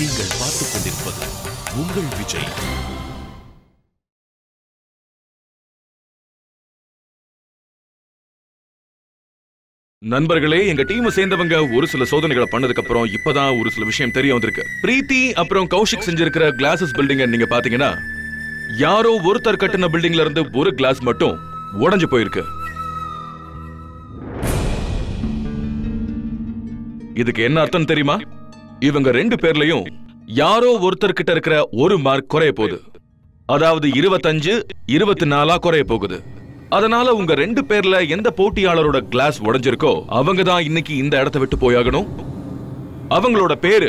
நீங்கள் பார்த்துக் கொண்டிருப்பது உங்கள் விஜய் நண்பர்களே எங்க டீம் சேர்ந்தவங்க ஒரு சில சோதனைகளை பண்ணதுக்கு அப்புறம் இப்பதான் ஒரு சில விஷயம் தெரிய வந்திருக்கு பிரீத்தி அப்புறம் கௌஷிக் செஞ்சிருக்கிற கிளாஸஸ் பில்டிங்க நீங்க பாத்தீங்கன்னா யாரோ ஒருத்தர் கட்டின பில்டிங்ல இருந்து ஒரு கிளாஸ் மட்டும் உடைஞ்சு போயிருக்கு இதுக்கு என்ன அர்த்தம் தெரியுமா இவங்க ரெண்டு பேர்லயும் யாரோ ஒருத்தர் கிட்ட இருக்கிற ஒரு மார்க் குறைய போகுது அதாவது இருபத்தஞ்சு இருபத்தி நாலா குறைய போகுது அதனால உங்க ரெண்டு பேர்ல எந்த போட்டியாளரோட கிளாஸ் உடைஞ்சிருக்கோ அவங்க தான் இன்னைக்கு இந்த இடத்தை விட்டு போயாகணும் அவங்களோட பேரு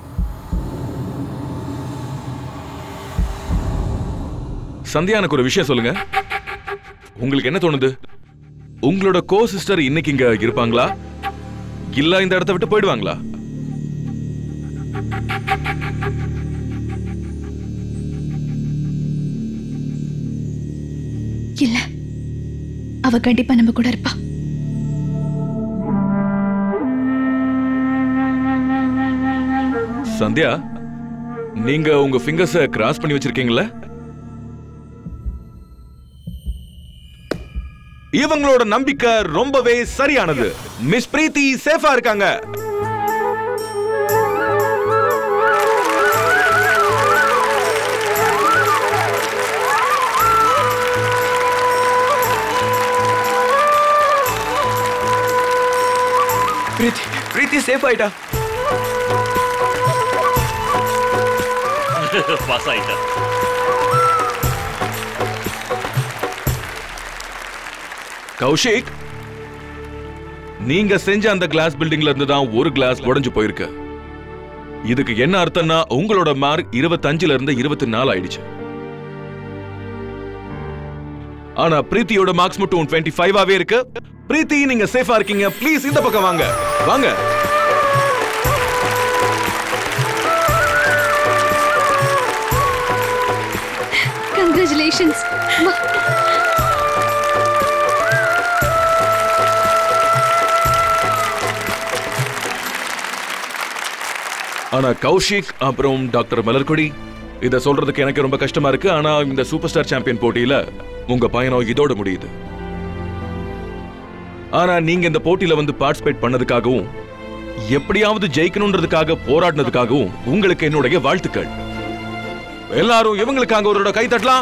சந்தியா எனக்கு ஒரு விஷயம் சொல்லுங்க உங்களுக்கு என்ன தோணுது உங்களோட கோ சிஸ்டர் இன்னைக்கு இங்க இருப்பாங்களா இல்ல இந்த இடத்தை விட்டு போயிடுவாங்களா இல்ல அவ கண்டிப்பா நம்ம கூட இருப்பா சந்தியா நீங்க உங்க ஃபிங்கர்ஸ கிராஸ் பண்ணி வச்சிருக்கீங்களா இவங்களோட நம்பிக்கை ரொம்பவே சரியானது மிஸ் பிரீத்தி சேஃபா இருக்காங்க பிரீத்தி பிரீத்தி சேஃப் ஆயிட்டா பாஸ் ஆயிட்டா கௌஷிக் நீங்க செஞ்ச அந்த கிளாஸ் பில்டிங்ல இருந்து தான் ஒரு கிளாஸ் உடைஞ்சு போயிருக்கு இதுக்கு என்ன அர்த்தம்னா உங்களோட மார்க் இருபத்தஞ்சுல இருந்து இருபத்தி நாலு ஆயிடுச்சு ஆனா பிரீத்தியோட மார்க்ஸ் மட்டும் டுவெண்ட்டி ஃபைவாவே இருக்கு பிரீத்தி நீங்க சேஃபா இருக்கீங்க ப்ளீஸ் இந்த பக்கம் வாங்க வாங்க கங்க்ராச்சுலேஷன்ஸ் ஆனா கௌஷிக் அப்புறம் டாக்டர் மலர்கொடி இத சொல்றதுக்கு எனக்கு ரொம்ப கஷ்டமா இருக்கு ஆனா இந்த சூப்பர் ஸ்டார் சாம்பியன் போட்டியில உங்க பயணம் இதோட முடியுது ஆனா நீங்க இந்த போட்டியில வந்து பார்ட்டிசிபேட் பண்ணதுக்காகவும் எப்படியாவது ஜெயிக்கணும்ன்றதுக்காக போராடினதுக்காகவும் உங்களுக்கு என்னுடைய வாழ்த்துக்கள் எல்லாரும் இவங்களுக்காக ஒரு கை தட்டலாம்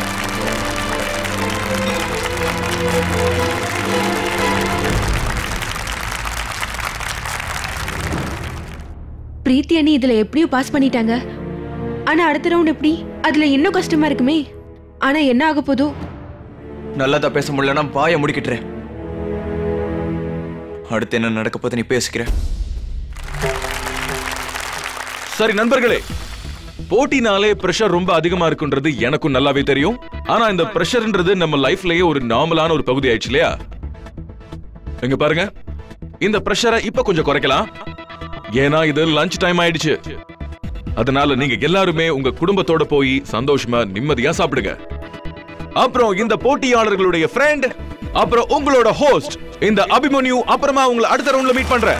பிரீத்தி அண்ணி இதுல எப்படியோ பாஸ் பண்ணிட்டாங்க ஆனா அடுத்த ரவுண்ட் எப்படி அதுல இன்னும் கஷ்டமா இருக்குமே ஆனா என்ன ஆக போதோ நல்லதா பேச முடியலன்னா பாய முடிக்கிட்டுறேன் அடுத்து என்ன நடக்க போது நீ பேசிக்கிற சரி நண்பர்களே போட்டினாலே பிரஷர் ரொம்ப அதிகமா இருக்குன்றது எனக்கும் நல்லாவே தெரியும் ஆனா இந்த பிரஷர்ன்றது நம்ம லைஃப்லயே ஒரு நார்மலான ஒரு பகுதி ஆயிடுச்சு இல்லையா இங்க பாருங்க இந்த பிரஷரை இப்ப கொஞ்சம் குறைக்கலாம் ஏன்னா இது லஞ்ச் டைம் ஆயிடுச்சு அதனால நீங்க எல்லாருமே உங்க குடும்பத்தோட போய் சந்தோஷமா நிம்மதியா சாப்பிடுங்க அப்புறம் இந்த போட்டியாளர்களுடைய ஃப்ரெண்ட் அப்புறம் உங்களோட ஹோஸ்ட் இந்த அபிமன்யு அப்புறமா உங்களை அடுத்த ரவுண்ட்ல மீட் பண்றேன்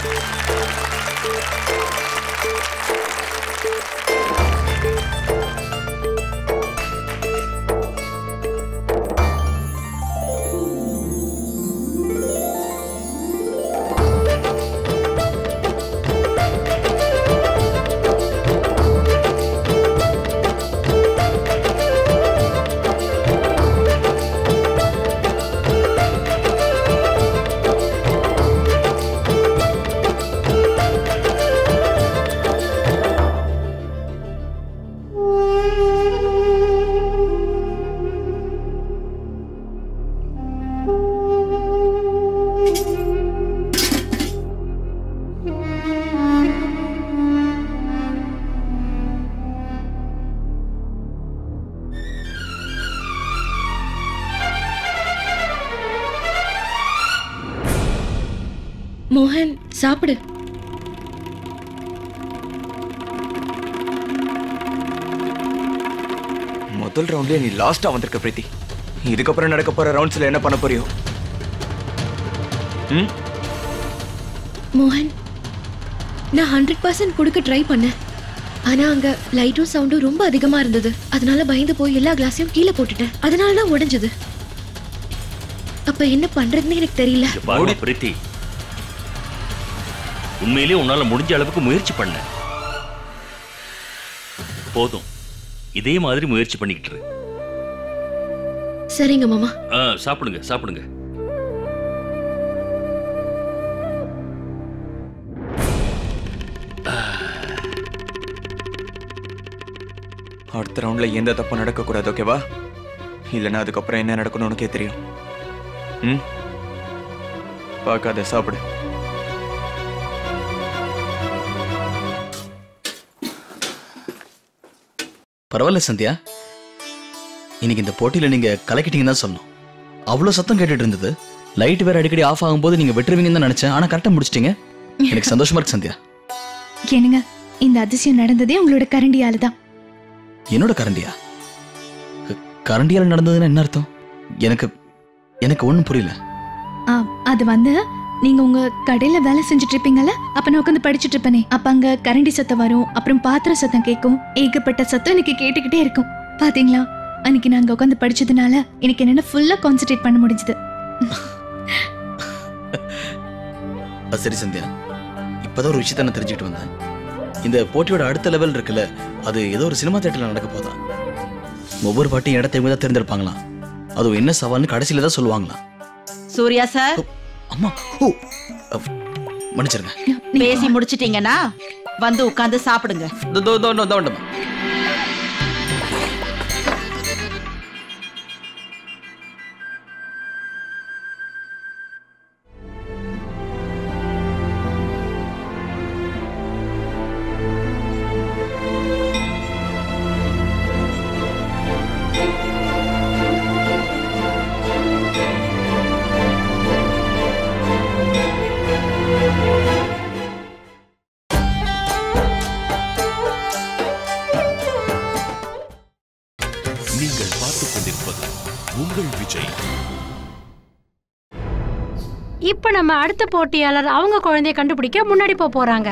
மோகன் சாப்பிடு முதல் ரவுண்ட்லயே நீ லாஸ்டா வந்திருக்க பிரீத்தி இதுக்கப்புறம் நடக்க போற ரவுண்ட்ஸ்ல என்ன பண்ண போறியோ ம் மோகன் நான் ஹண்ட்ரட் பர்சன்ட் கொடுக்க ட்ரை பண்ணேன் ஆனா அங்க லைட்டும் சவுண்டும் ரொம்ப அதிகமா இருந்தது அதனால பயந்து போய் எல்லா கிளாஸையும் கீழே போட்டுட்டேன் அதனால தான் உடைஞ்சது அப்ப என்ன பண்றதுன்னு எனக்கு தெரியல இங்க பாருங்க பிரீத்தி உண்மையிலேயே உன்னால முடிஞ்ச அளவுக்கு முயற்சி பண்ண போதும் இதே மாதிரி முயற்சி பண்ணிக்கிட்டு இரு. சரிங்க மாமா ஆ, சாப்பிடுங்க சாப்பிடுங்க அடுத்த ரவுண்ட்ல எந்த தப்பும் நடக்கக்கூடாது ஓகேவா இல்லைன்னா அதுக்கப்புறம் என்ன நடக்கணும்னு உனக்கே தெரியும் ம் பார்க்காத சாப்பிடு பரவாயில்ல சந்தியா இன்னைக்கு இந்த போட்டியில நீங்க கலக்கிட்டீங்கன்னு தான் சொல்லணும் அவ்வளோ சத்தம் கேட்டுட்டு இருந்தது லைட் வேற அடிக்கடி ஆஃப் ஆகும்போது நீங்க வெட்டுருவீங்கன்னு தான் நினைச்சேன் ஆனா கரெக்டாக முடிச்சிட்டீங்க எனக்கு சந்தோஷமா இருக்கு சந்தியா என்னங்க இந்த அதிசயம் நடந்ததே உங்களோட கரண்டியால தான் என்னோட கரண்டியா க- கரண்டியால நடந்ததுன்னா என்ன அர்த்தம் எனக்கு எனக்கு ஒன்றும் புரியல ஆ, அது வந்து நீங்க உங்க கடையில வேலை செஞ்சுட்டு இருப்பீங்கல்ல அப்ப நான் உட்காந்து படிச்சுட்டு இருப்பேனே அப்ப அங்க கரண்டி சத்தம் வரும் அப்புறம் பாத்திர சத்தம் கேட்கும் ஏகப்பட்ட சத்தம் எனக்கு கேட்டுக்கிட்டே இருக்கும் பாத்தீங்களா அன்னைக்கு நான் அங்க உட்காந்து படிச்சதுனால எனக்கு என்னென்ன ஃபுல்லா கான்சென்ட்ரேட் பண்ண முடிஞ்சது அது சரி சந்தியா இப்போதான் ஒரு விஷயத்த நான் தெரிஞ்சுக்கிட்டு வந்தேன் இந்த போட்டியோட அடுத்த லெவல் இருக்குல்ல அது ஏதோ ஒரு சினிமா தேட்டரில் நடக்க போதா ஒவ்வொரு பாட்டியும் இடத்த இவங்க தான் தேர்ந்தெடுப்பாங்களாம் அதுவும் என்ன சவால்னு கடைசியில தான் சொல்லுவாங்களாம் சூர்யா சார் அம்மா ஓ அப், மன்னிச்சிருங்க பேசி முடிச்சிட்டீங்கன்னா வந்து உட்கார்ந்து சாப்பிடுங்க இதோ, இதோ, இதோ, இதோ, இதோ வந்துடுமா. நீங்கள் பார்த்துக் கொண்டிருப்பது உங்கள் விஜய் இப்ப நம்ம அடுத்த போட்டியாளர் அவங்க குழந்தைய கண்டுபிடிக்க முன்னாடி போக போறாங்க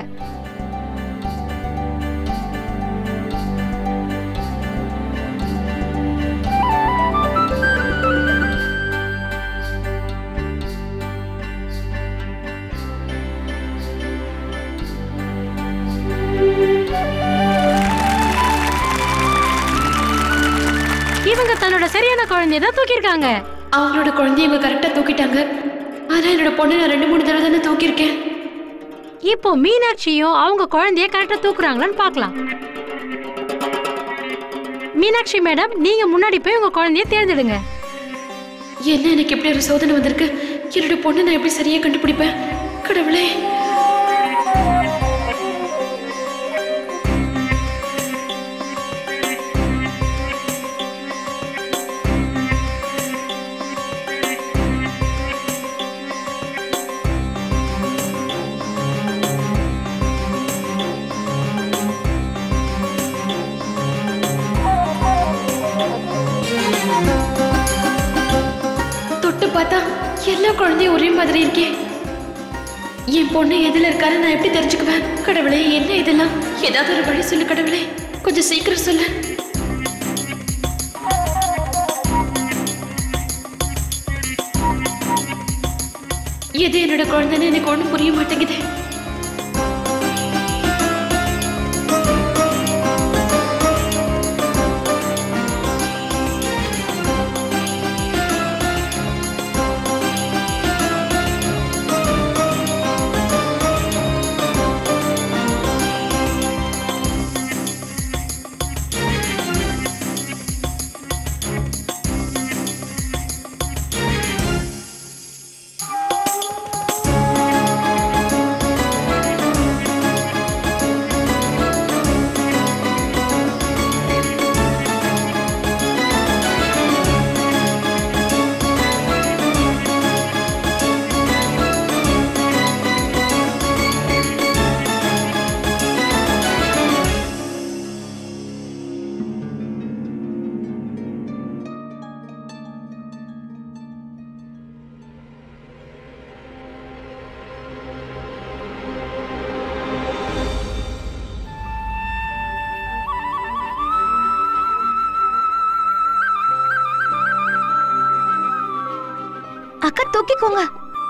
இவங்க தன்னோட சரியான குழந்தைய தான் தூக்கியிருக்காங்க அவங்களோட குழந்தைய இவங்க கரெக்டா தூக்கிட்டாங்க ஆனா என்னோட பொண்ணு நான் ரெண்டு மூணு தடவை தானே தூக்கியிருக்கேன் இப்போ மீனாட்சியும் அவங்க குழந்தைய கரெக்டா தூக்குறாங்களான்னு பார்க்கலாம் மீனாட்சி மேடம் நீங்க முன்னாடி போய் உங்க குழந்தைய தேர்ந்தெடுங்க என்ன எனக்கு இப்படி ஒரு சோதனை வந்திருக்கு என்னோட பொண்ணு நான் எப்படி சரியா கண்டுபிடிப்பேன் கடவுளே தொட்டு பார்த்தா எல்லா குழந்தையும் ஒரே மாதிரி இருக்கே என் பொண்ணு எதுல இருக்கான்னு நான் எப்படி தெரிஞ்சுக்குவேன் கடவுளே என்ன இதெல்லாம் ஏதாவது ஒரு வழி சொல்லு கடவுளே கொஞ்சம் சீக்கிரம் சொல்லு எது என்னோட குழந்தைன்னு எனக்கு ஒன்றும் புரிய மாட்டேங்குது அக்கா தூக்கிக்கோங்க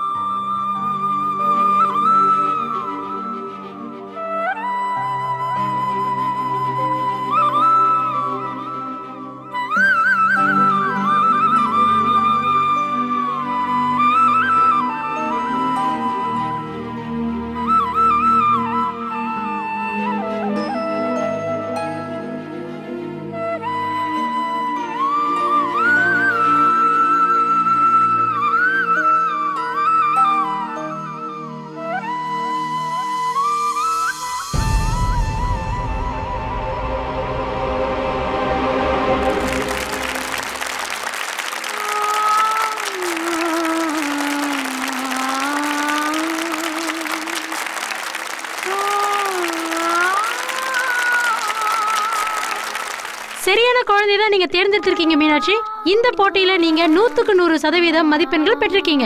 சரியான குழந்தை தான் நீங்க தேர்ந்தெடுத்திருக்கீங்க மீனாட்சி இந்த போட்டியில நீங்க நூத்துக்கு நூறு சதவீதம் மதிப்பெண்கள் பெற்றிருக்கீங்க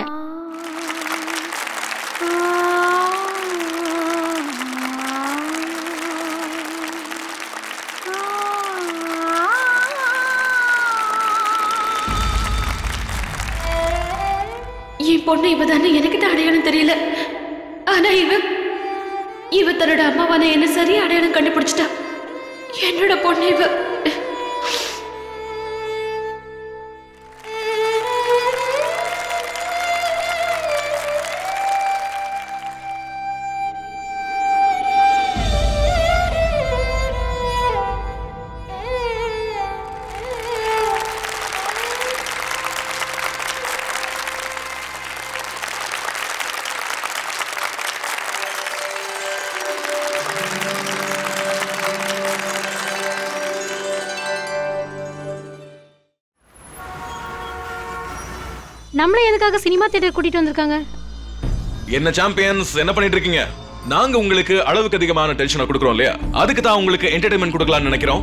என் பொண்ணு இவ தானே எனக்கு தான் அடையாளம் தெரியல ஆனா இவ இவ தன்னோட அம்மாவான என்ன சரியா அடையாளம் கண்டுபிடிச்சிட்டா என்னோட பொண்ணு இவ நம்மள எதுக்காக சினிமா தியேட்டர் கூட்டிட்டு வந்திருக்காங்க என்ன சாம்பியன்ஸ் என்ன பண்ணிட்டு இருக்கீங்க நாங்க உங்களுக்கு அளவுக்கு அதிகமான டென்ஷனை கொடுக்குறோம் இல்லையா அதுக்கு தான் உங்களுக்கு என்டர்டைன்மெண்ட் கொடுக்கலாம்னு நினைக்கிறோம்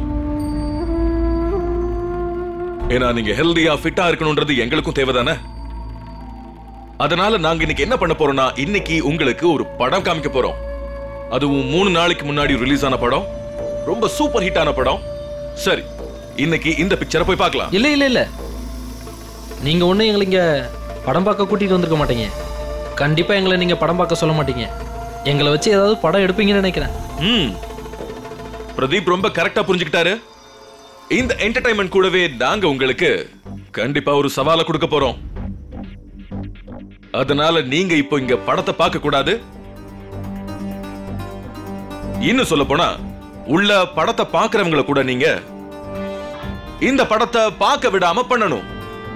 ஏன்னா நீங்க ஹெல்தியா ஃபிட்டா இருக்கணும்ன்றது எங்களுக்கும் தேவைதானே அதனால நாங்க இன்னைக்கு என்ன பண்ண போறோம்னா இன்னைக்கு உங்களுக்கு ஒரு படம் காமிக்க போறோம் அதுவும் மூணு நாளைக்கு முன்னாடி ரிலீஸ் ஆன படம் ரொம்ப சூப்பர் ஹிட் ஆன படம் சரி இன்னைக்கு இந்த பிக்சரை போய் பார்க்கலாம் இல்ல இல்ல இல்ல நீங்க ஒண்ணு எங்களை இங்க படம் பார்க்க கூட்டிட்டு வந்திருக்க மாட்டீங்க கண்டிப்பா எங்களை நீங்க படம் பார்க்க சொல்ல மாட்டீங்க எங்களை வச்சு ஏதாவது படம் எடுப்பீங்கன்னு நினைக்கிறேன் ம் பிரதீப் ரொம்ப கரெக்டா புரிஞ்சுக்கிட்டாரு இந்த என்டர்டைன்மெண்ட் கூடவே நாங்க உங்களுக்கு கண்டிப்பா ஒரு சவாலை கொடுக்க போறோம் அதனால நீங்க இப்போ இங்க படத்தை பார்க்க கூடாது இன்னும் சொல்ல போனா உள்ள படத்தை பார்க்கறவங்கள கூட நீங்க இந்த படத்தை பார்க்க விடாம பண்ணணும்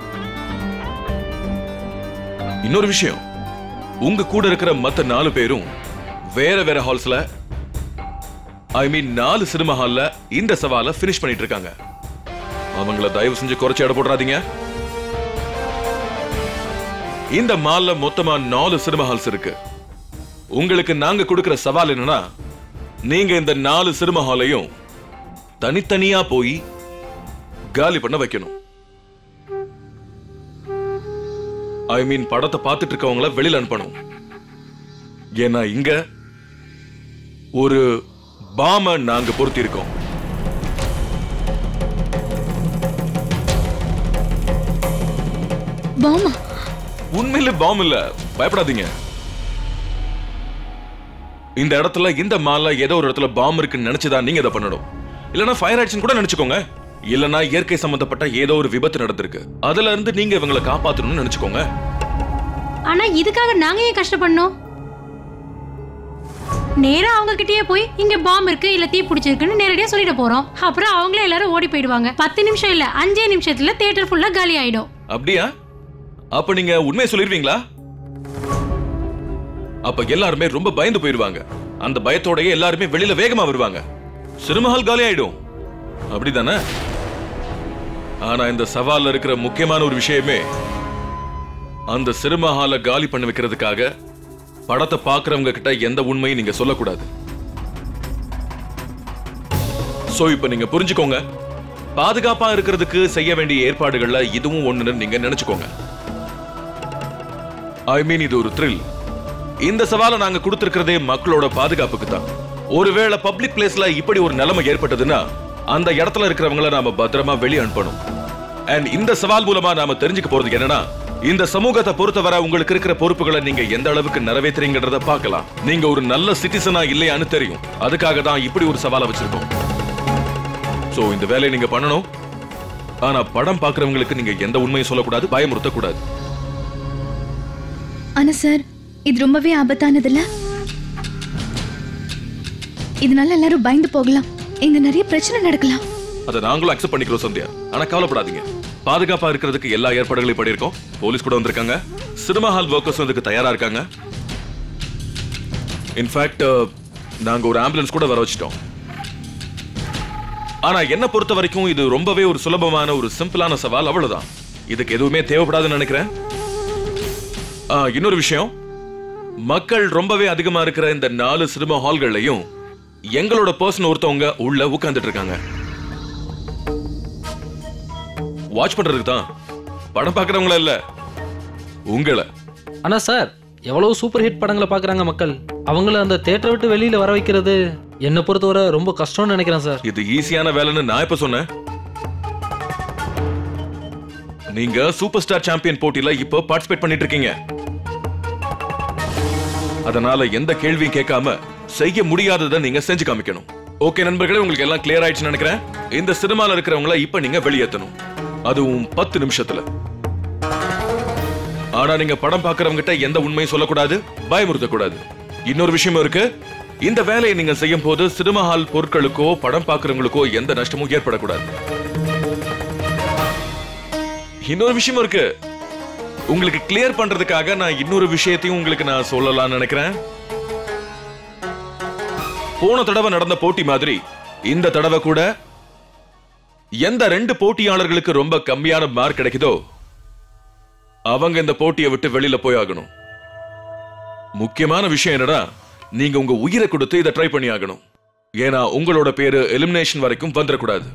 இன்னொரு விஷயம் உங்க கூட இருக்கிற மத்த நாலு பேரும் வேற வேற ஹால்ஸ்ல ஐ மீன் நாலு சினிமா ஹால்ல இந்த சவாலை ஃபினிஷ் பண்ணிட்டு இருக்காங்க அவங்கள தயவு செஞ்சு குறைச்சு எடை போடுறாதீங்க இந்த மால்ல மொத்தமா நாலு சினிமா ஹால்ஸ் இருக்கு உங்களுக்கு நாங்க கொடுக்கிற சவால் என்னன்னா நீங்க இந்த நாலு சினிமா ஹாலையும் தனித்தனியா போய் காலி பண்ண வைக்கணும் ஐ மீன் படத்தை பார்த்துட்டு இருக்கவங்கள வெளியில அனுப்பணும் ஏன்னா இங்க ஒரு பாம நாங்க பொருத்தி இருக்கோம் பாமா உண்மையில பாம் இல்ல பயப்படாதீங்க இந்த இடத்துல இந்த மால்ல ஏதோ ஒரு இடத்துல பாம் இருக்குன்னு நினைச்சுதான் நீங்க இதை பண்ணணும் இல்லனா ஃபயர் ஆக்ஷன் கூட நினைச்சுக்கோங்க இல்லனா இயற்கை சம்பந்தப்பட்ட ஏதோ ஒரு விபத்து நடந்திருக்கு அதுல இருந்து நீங்க இவங்களை காப்பாத்தணும்னு நினைச்சுக்கோங்க ஆனா இதுக்காக நாங்க ஏன் கஷ்டப்படணும் நேரா அவங்க கிட்டயே போய் இங்க பாம்பு இருக்கு இல்ல தீ பிடிச்சிருக்குன்னு நேரடியா சொல்லிட போறோம் அப்புறம் அவங்களே எல்லாரும் ஓடி போயிடுவாங்க பத்து நிமிஷம் இல்ல அஞ்சே நிமிஷத்துல தியேட்டர் ஃபுல்லா காலி ஆயிடும் அப்படியா அப்ப நீங்க உண்மையை சொல்லிருவீங்களா அப்ப எல்லாருமே ரொம்ப பயந்து போயிருவாங்க அந்த பயத்தோடயே எல்லாருமே வெளியில வேகமா வருவாங்க சினிமா ஹால் காலி ஆயிடும் அப்படிதானே ஆனா இந்த சவால்ல இருக்கிற முக்கியமான ஒரு விஷயமே அந்த சினிமா ஹாலை காலி பண்ணி வைக்கிறதுக்காக படத்தை பார்க்கறவங்க கிட்ட எந்த உண்மையும் நீங்க சொல்லக்கூடாது சோ இப்ப நீங்க புரிஞ்சுக்கோங்க பாதுகாப்பா இருக்கிறதுக்கு செய்ய வேண்டிய ஏற்பாடுகள்ல இதுவும் ஒண்ணுன்னு நீங்க நினைச்சுக்கோங்க ஐ மீன் இது ஒரு த்ரில் இந்த சவாலை நாங்க கொடுத்திருக்கிறதே மக்களோட பாதுகாப்புக்கு தான் ஒருவேளை பப்ளிக் பிளேஸ்ல இப்படி ஒரு நிலைமை ஏற்பட்டதுன்னா அந்த இடத்துல இருக்கிறவங்கள நாம பத்திரமா வெளியே அனுப்பணும் அண்ட் இந்த சவால் மூலமா நாம தெரிஞ்சுக்க போறது என்னன்னா இந்த சமூகத்தை பொறுத்தவரை உங்களுக்கு இருக்கிற பொறுப்புகளை நீங்க எந்த அளவுக்கு நிறைவேத்துறீங்கன்றத பார்க்கலாம் நீங்க ஒரு நல்ல சிட்டிசனா இல்லையான்னு தெரியும் அதுக்காக தான் இப்படி ஒரு சவாலை வச்சிருக்கோம் சோ இந்த வேலையை நீங்க பண்ணணும் ஆனா படம் பார்க்கறவங்களுக்கு நீங்க எந்த உண்மையும் சொல்லக்கூடாது பயமுறுத்த கூடாது ஆனா சார் இது ரொம்பவே ஆபத்தானது இல்ல இதனால எல்லாரும் பயந்து போகலாம் இங்க நிறைய பிரச்சனை நடக்கலாம் அதை நாங்களும் அக்செப்ட் பண்ணிக்கிறோம் சந்தியா ஆனா கவலைப்படாதீங்க பாதுகாப்பா இருக்கிறதுக்கு எல்லா ஏற்பாடுகளையும் பண்ணியிருக்கோம் போலீஸ் கூட வந்திருக்காங்க சினிமா ஹால் ஒர்க்கர்ஸ் அதுக்கு தயாரா இருக்காங்க இன்ஃபேக்ட் நாங்க ஒரு ஆம்புலன்ஸ் கூட வர வச்சிட்டோம் ஆனா என்ன பொறுத்த வரைக்கும் இது ரொம்பவே ஒரு சுலபமான ஒரு சிம்பிளான சவால் அவ்வளவுதான் இதுக்கு எதுவுமே தேவைப்படாதுன்னு நினைக்கிறேன் ஆ, இன்னொரு விஷயம் மக்கள் ரொம்பவே அதிகமா இருக்கிற இந்த நாலு சினிமா ஹால்கள்லயும் எங்களோட பர்சன் ஒருத்தவங்க உள்ள உட்கார்ந்துட்டு இருக்காங்க வாட்ச் பண்றதுக்கு தான் படம் பார்க்கறவங்கள இல்ல உங்களை ஆனா சார் எவ்வளவு சூப்பர் ஹிட் படங்களை பார்க்குறாங்க மக்கள் அவங்கள அந்த தேட்டரை விட்டு வெளியில வர வைக்கிறது என்னை பொறுத்தவரை ரொம்ப கஷ்டம்னு நினைக்கிறேன் சார் இது ஈஸியான வேலைன்னு நான் இப்ப சொன்னேன் நீங்க சூப்பர் ஸ்டார் சாம்பியன் போட்டியில இப்போ பார்ட்டிசிபேட் பண்ணிட்டு இருக்கீங்க அதனால எந்த கேள்வியும் கேட்காம செய்ய முடியாததை நீங்க செஞ்சு காமிக்கணும் ஓகே நண்பர்களே உங்களுக்கு எல்லாம் கிளியர் ஆயிடுச்சுன்னு நினைக்கிறேன் இந்த சினிமால இருக்கிறவங்கள இப்ப நீங்க வெளியேத்தணும் அதுவும் பத்து நிமிஷத்துல ஆனா நீங்க படம் பார்க்கறவங்க கிட்ட எந்த உண்மையும் சொல்லக்கூடாது பயமுறுத்த கூடாது இன்னொரு விஷயம் இருக்கு இந்த வேலையை நீங்க செய்யும் போது சினிமா ஹால் பொருட்களுக்கோ படம் பார்க்கறவங்களுக்கோ எந்த நஷ்டமும் ஏற்படக்கூடாது இன்னொரு விஷயம் இருக்கு உங்களுக்கு கிளியர் பண்றதுக்காக நான் இன்னொரு விஷயத்தையும் உங்களுக்கு நான் சொல்லலாம்னு நினைக்கிறேன் போன தடவை நடந்த போட்டி மாதிரி இந்த தடவை கூட எந்த ரெண்டு போட்டியாளர்களுக்கு ரொம்ப கம்மியான மார்க் கிடைக்குதோ அவங்க இந்த போட்டியை விட்டு வெளியில போய் ஆகணும் முக்கியமான விஷயம் என்னடா நீங்க உங்க உயிரை கொடுத்து இதை ட்ரை பண்ணி ஆகணும் ஏன்னா உங்களோட பேரு எலிமினேஷன் வரைக்கும் வந்துடக்கூடாது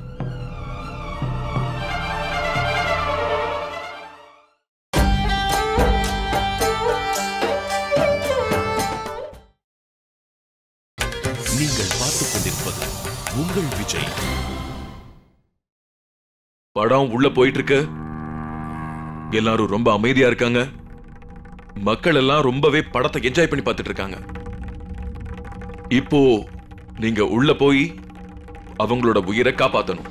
நீங்கள் பார்த்துக் கொண்டிருப்பது உங்கள் விஜய் படம் உள்ள போயிட்டு இருக்கு எல்லாரும் ரொம்ப அமைதியா இருக்காங்க மக்கள் எல்லாம் ரொம்பவே படத்தை என்ஜாய் பண்ணி பார்த்துட்டு இருக்காங்க இப்போ நீங்க உள்ள போய் அவங்களோட உயிரை காப்பாத்தணும்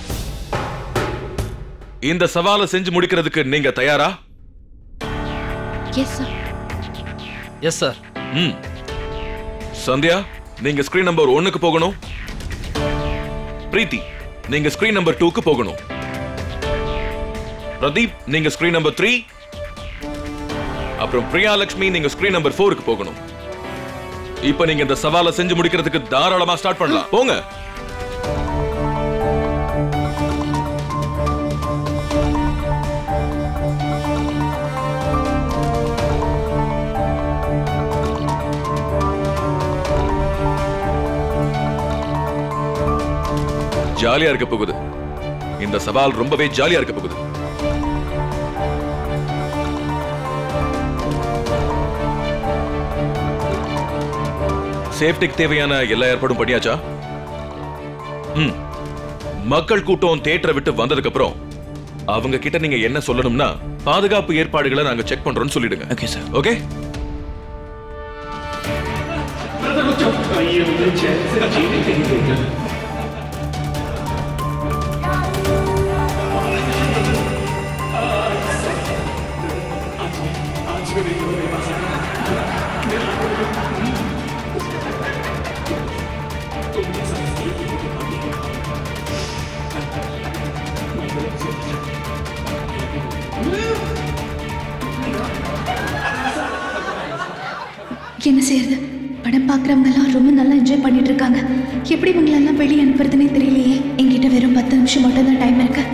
இந்த சவாலை செஞ்சு முடிக்கிறதுக்கு நீங்க தயாரா எஸ் சார் எஸ் சார் ம் சந்தியா நீங்க ஸ்கிரீன் நம்பர் ஒன்னுக்கு போகணும் பிரீத்தி நீங்க ஸ்கிரீன் நம்பர் டூக்கு போகணும் பிரதீப் நீங்க ஸ்கிரீன் நம்பர் த்ரீ அப்புறம் பிரியா லட்சுமி நீங்க ஸ்கிரீன் நம்பர் ஃபோருக்கு போகணும் இப்ப நீங்க இந்த சவாலை செஞ்சு முடிக்கிறதுக்கு தாராளமா ஸ்டார்ட் பண்ணலாம் போங்க ஜாலியா இருக்க போகுது இந்த சவால் ரொம்பவே ஜாலியா இருக்க போகுது சேஃப்டிக்கு தேவையான எல்லா ஏற்பாடும் பண்ணியாச்சா ம் மக்கள் கூட்டம் தேட்டரை விட்டு வந்ததுக்கு அப்புறம் அவங்க கிட்ட நீங்க என்ன சொல்லணும்னா பாதுகாப்பு ஏற்பாடுகளை நாங்க செக் பண்றோம்னு சொல்லிடுங்க ஓகே சார் ஓகே என்ன செய்யறது படம் பார்க்குறவங்க எல்லாம் ரொம்ப நல்லா என்ஜாய் பண்ணிட்டு இருக்காங்க எப்படி இவங்களெல்லாம் வெளியே அனுப்புறதுனே தெரியலையே என்கிட்ட வெறும் பத்து நிமிஷம் மட்டும் தான் டைம் இருக்கு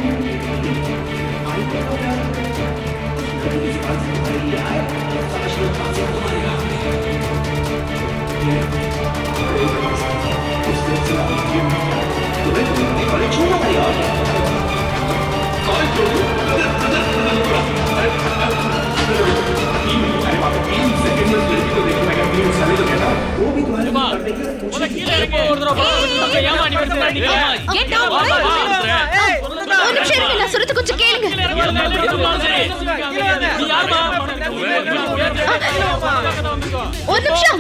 ஏன்டா ஒரே ஒரு நிமிஷம் இருங்க நான் சொல்றது கொஞ்சம் கேளுங்க ஒரு நிமிஷம்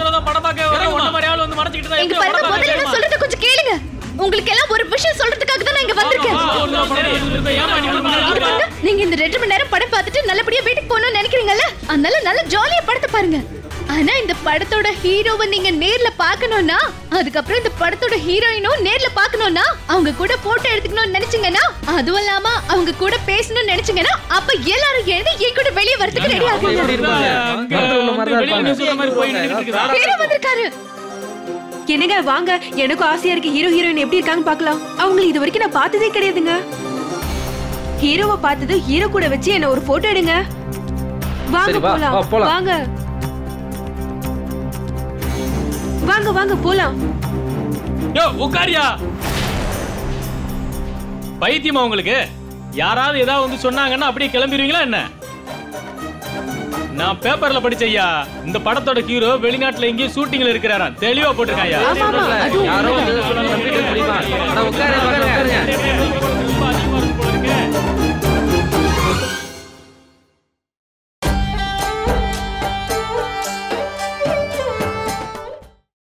இங்க பாருங்க முதல்ல நான் சொல்றது கொஞ்சம் கேளுங்க உங்களுக்கு எல்லாம் ஒரு விஷயம் சொல்றதுக்காக தான் நான் இங்க வந்திருக்கேன் இங்க பாருங்க, நீங்க இந்த ரெண்டு மணி நேரம் படம் பார்த்துட்டு நல்லபடியா வீட்டுக்கு போகணும்னு நினைக்கிறீங்கல்ல அதனால நல்ல ஜாலியா படத்தை பாருங்க ஆனா இந்த படத்தோட ஹீரோவை நீங்க நேர்ல பார்க்கணும்னா அதுக்கப்புறம் இந்த படத்தோட ஹீரோயினும் நேர்ல பார்க்கணும்னா அவங்க கூட போட்டோ எடுத்துக்கணும்னு நினைச்சீங்கன்னா அதுவும் இல்லாம அவங்க கூட பேசணும்னு நினைச்சீங்கன்னா அப்ப எல்லாரும் எழுதி என் கூட வெளியே வரதுக்கு ரெடி ஆகுங்க ஹீரோ வந்திருக்காரு என்னங்க வாங்க எனக்கும் ஆசையா இருக்கு ஹீரோ ஹீரோயின் எப்படி இருக்காங்கன்னு பார்க்கலாம் அவங்களை இது வரைக்கும் நான் பார்த்ததே கிடையாதுங்க ஹீரோவை பார்த்தது ஹீரோ கூட வச்சு என்ன ஒரு போட்டோ எடுங்க வாங்க சரி, வா, போலாம் வா, போலாம். வாங்க வாங்க வாங்க போலாம் யோ உட்காரியா பைத்தியமா உங்களுக்கு யாராவது ஏதாவது வந்து சொன்னாங்கன்னா அப்படியே கிளம்பிடுவீங்களா என்ன நான் பேப்பர்ல படிச்சையா இந்த படத்தோட ஹீரோ வெளிநாட்டுல எங்கேயும் ஷூட்டிங்ல இருக்கிறாராம் தெளிவா போட்டிருக்காயா ஆமா ஆமா அது யாரோ வந்து சொன்னாங்க, நம்பிட்டு தெரியுமா? அட, உட்காருங்க, உட்காருங்க, உட்காருங்க.